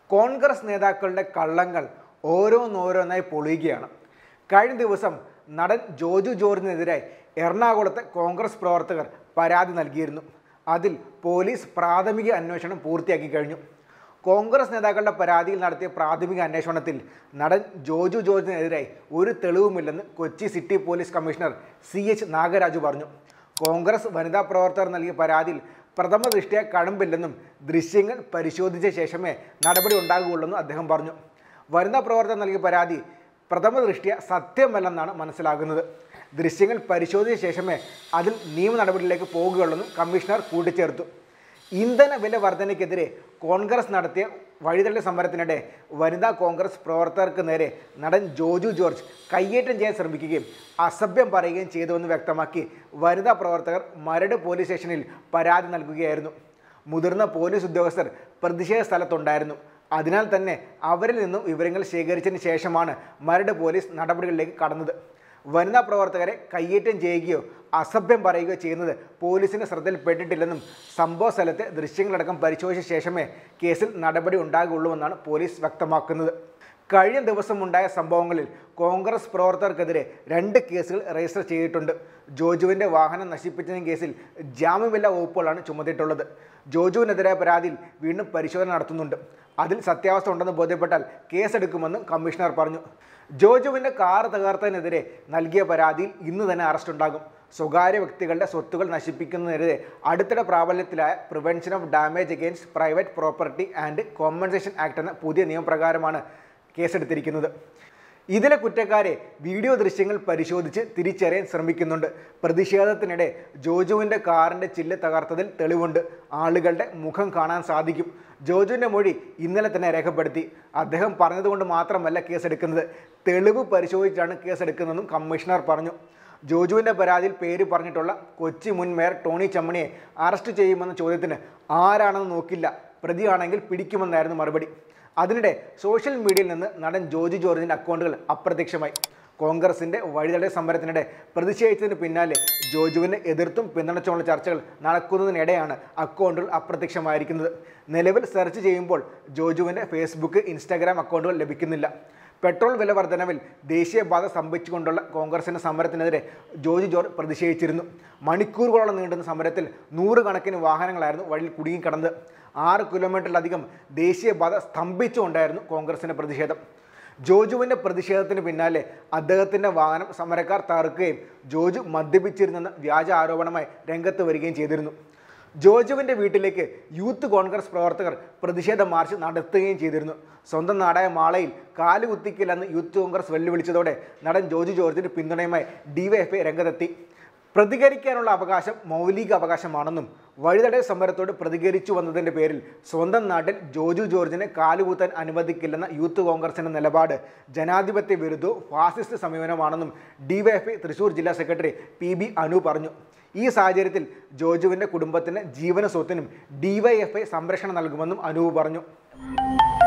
കോൺഗ്രസ് നേതാക്കളുടെ കള്ളങ്ങൾ ഓരോന്നോരോന്നായി പൊളിയുകയാണ് കഴിഞ്ഞ ദിവസം നടൻ ജോജു ജോർജിനെതിരെ എറണാകുളത്തെ കോൺഗ്രസ് പ്രവർത്തകർ പരാതി നൽകിയിരുന്നു അതിൽ പോലീസ് പ്രാഥമിക അന്വേഷണം പൂർത്തിയാക്കി കഴിഞ്ഞു കോൺഗ്രസ് നേതാക്കളുടെ പരാതിയിൽ നടത്തിയ പ്രാഥമിക അന്വേഷണത്തിൽ നടൻ ജോജു ജോർജിനെതിരെ ഒരു തെളിവുമില്ലെന്ന് Kochi city police commissioner C H Nagaraju പറഞ്ഞു കോൺഗ്രസ് വനിതാ പ്രവർത്തകർ നൽകിയ പരാതിയിൽ പ്രഥമ ദൃഷ്ടിയ കഴമ്പില്ലെന്നും ദൃശ്യങ്ങൾ പരിശോധിച്ച ശേഷമേ നടപടി ഉണ്ടാകുകയുള്ളെന്നും അദ്ദേഹം പറഞ്ഞു വനിതാ പ്രവർത്തകർ നൽകിയ പരാതി പ്രഥമ ദൃഷ്ടിയ സത്യമല്ലെന്നാണ് മനസ്സിലാകുന്നത് ദൃശ്യങ്ങൾ പരിശോധിച്ച ശേഷമേ അതിൽ നിയമ നടപടിയിലേക്ക് പോകുകയുള്ളെന്നും കമ്മീഷണർ കൂട്ടിച്ചേർത്തു ഇന്ധന വില വർധനയ്ക്കെതിരെ കോൺഗ്രസ് നടത്തിയ വഴിതള്ളി സമരത്തിനിടെ വനിതാ കോൺഗ്രസ് പ്രവർത്തകർക്ക് നേരെ നടൻ ജോജു ജോർജ് കയ്യേറ്റം ചെയ്യാൻ ശ്രമിക്കുകയും അസഭ്യം പറയുകയും ചെയ്തുവെന്ന് വ്യക്തമാക്കി വനിതാ പ്രവർത്തകർ മരട് പോലീസ് സ്റ്റേഷനിൽ പരാതി നൽകുകയായിരുന്നു മുതിർന്ന പോലീസ് ഉദ്യോഗസ്ഥർ പ്രതിഷേധ സ്ഥലത്തുണ്ടായിരുന്നു അതിനാൽ തന്നെ അവരിൽ നിന്നും വിവരങ്ങൾ ശേഖരിച്ചതിന് ശേഷമാണ് മരട് പോലീസ് നടപടികളിലേക്ക് കടന്നത് വനിതാ പ്രവർത്തകരെ കയ്യേറ്റം ചെയ്യുകയോ അസഭ്യം പറയുകയോ ചെയ്യുന്നത് പോലീസിന് ശ്രദ്ധയിൽപ്പെട്ടിട്ടില്ലെന്നും സംഭവ സ്ഥലത്തെ ദൃശ്യങ്ങളടക്കം പരിശോധിച്ച ശേഷമേ കേസിൽ നടപടി ഉണ്ടാകുകയുള്ളൂവെന്നാണ് പോലീസ് വ്യക്തമാക്കുന്നത് കഴിഞ്ഞ ദിവസം ഉണ്ടായ സംഭവങ്ങളിൽ കോൺഗ്രസ് പ്രവർത്തകർക്കെതിരെ രണ്ട് കേസുകൾ രജിസ്റ്റർ ചെയ്തിട്ടുണ്ട് ജോജുവിൻ്റെ വാഹനം നശിപ്പിച്ചതിന് കേസിൽ ജാമ്യമില്ലാ വകുപ്പുകളാണ് ചുമത്തിയിട്ടുള്ളത് ജോജുവിനെതിരായ പരാതിയിൽ വീണ്ടും പരിശോധന നടത്തുന്നുണ്ട് അതിൽ സത്യാവസ്ഥ ഉണ്ടെന്ന് ബോധ്യപ്പെട്ടാൽ കേസെടുക്കുമെന്നും കമ്മീഷണർ പറഞ്ഞു ജോജുവിൻ്റെ കാർ തകർത്തതിനെതിരെ നൽകിയ പരാതിയിൽ ഇന്ന് തന്നെ അറസ്റ്റ് ഉണ്ടാകും സ്വകാര്യ വ്യക്തികളുടെ സ്വത്തുകൾ നശിപ്പിക്കുന്നതിനെതിരെ അടുത്തിടെ പ്രാബല്യത്തിലായ prevention of damage against private property and compensation act എന്ന പുതിയ നിയമപ്രകാരമാണ് കേസെടുത്തിരിക്കുന്നത് ഇതിലെ കുറ്റക്കാരെ വീഡിയോ ദൃശ്യങ്ങൾ പരിശോധിച്ച് തിരിച്ചറിയാൻ ശ്രമിക്കുന്നുണ്ട് പ്രതിഷേധത്തിനിടെ ജോജുവിൻ്റെ കാറിൻ്റെ ചില്ല് തകർത്തതിൽ തെളിവുണ്ട് ആളുകളുടെ മുഖം കാണാൻ സാധിക്കും ജോജുവിൻ്റെ മൊഴി ഇന്നലെ തന്നെ രേഖപ്പെടുത്തി അദ്ദേഹം പറഞ്ഞതുകൊണ്ട് മാത്രമല്ല കേസെടുക്കുന്നത് തെളിവ് പരിശോധിച്ചാണ് കേസെടുക്കുന്നതെന്നും കമ്മീഷണർ പറഞ്ഞു ജോജുവിൻ്റെ പരാതിയിൽ പേര് പറഞ്ഞിട്ടുള്ള കൊച്ചി മുൻ മേയർ ടോണി ചമ്മണിയെ അറസ്റ്റ് ചെയ്യുമെന്ന ചോദ്യത്തിന് ആരാണെന്ന് നോക്കില്ല പ്രതിയാണെങ്കിൽ പിടിക്കുമെന്നായിരുന്നു മറുപടി അതിനിടെ സോഷ്യൽ മീഡിയയിൽ നിന്ന് നടൻ ജോജു ജോർജിൻ്റെ അക്കൗണ്ടുകൾ അപ്രത്യക്ഷമായി കോൺഗ്രസിൻ്റെ വഴിതടയ സമരത്തിനിടെ പ്രതിഷേധിച്ചതിന് പിന്നാലെ ജോജുവിനെ എതിർത്തും പിന്തുണച്ചുള്ള ചർച്ചകൾ നടക്കുന്നതിനിടെയാണ് അക്കൗണ്ടുകൾ അപ്രത്യക്ഷമായിരിക്കുന്നത് നിലവിൽ സെർച്ച് ചെയ്യുമ്പോൾ ജോജുവിൻ്റെ ഫേസ്ബുക്ക് ഇൻസ്റ്റാഗ്രാം അക്കൗണ്ടുകൾ ലഭിക്കുന്നില്ല പെട്രോൾ വില വർധനവിൽ ദേശീയപാത സ്തംഭിച്ചുകൊണ്ടുള്ള കോൺഗ്രസിൻ്റെ സമരത്തിനെതിരെ ജോജി ജോർജ് പ്രതിഷേധിച്ചിരുന്നു മണിക്കൂറുകളോളം നീണ്ടുന്ന സമരത്തിൽ നൂറുകണക്കിന് വാഹനങ്ങളായിരുന്നു വഴിയിൽ കുടുങ്ങിക്കിടന്നത് ആറ് കിലോമീറ്ററിലധികം ദേശീയപാത സ്തംഭിച്ചുകൊണ്ടായിരുന്നു കോൺഗ്രസിൻ്റെ പ്രതിഷേധം ജോജുവിൻ്റെ പ്രതിഷേധത്തിന് പിന്നാലെ അദ്ദേഹത്തിൻ്റെ വാഹനം സമരക്കാർ തകർക്കുകയും ജോജു മദ്യപിച്ചിരുന്നെന്ന വ്യാജ ആരോപണമായി രംഗത്ത് വരികയും ചെയ്തിരുന്നു ജോജുവിൻ്റെ വീട്ടിലേക്ക് യൂത്ത് കോൺഗ്രസ് പ്രവർത്തകർ പ്രതിഷേധ മാർച്ച് നടത്തുകയും ചെയ്തിരുന്നു സ്വന്തം നാടായ മാളയിൽ കാലുകുത്തിക്കില്ലെന്ന് യൂത്ത് കോൺഗ്രസ് വെല്ലുവിളിച്ചതോടെ നടൻ ജോജു ജോർജിന് പിന്തുണയുമായി ഡിവൈഎഫ്ഐ രംഗത്തെത്തി പ്രതികരിക്കാനുള്ള അവകാശം മൗലിക അവകാശമാണെന്നും വഴിതടയ സമരത്തോട് പ്രതികരിച്ചു വന്നതിൻ്റെ പേരിൽ സ്വന്തം നാട്ടിൽ ജോജു ജോർജിനെ കാലുകുത്താൻ അനുവദിക്കില്ലെന്ന യൂത്ത് കോൺഗ്രസിൻ്റെ നിലപാട് ജനാധിപത്യ വിരുദ്ധവും ഫാസിസ്റ്റ് സമീപനമാണെന്നും ഡിവൈഎഫ്ഐ തൃശൂർ ജില്ലാ സെക്രട്ടറി പി ബി അനു പറഞ്ഞു ഈ സാഹചര്യത്തിൽ ജോജുവിൻ്റെ കുടുംബത്തിന് ജീവന സ്വത്തിനും ഡിവൈഎഫ്ഐ സംരക്ഷണം നൽകുമെന്നും അനൂപ് പറഞ്ഞു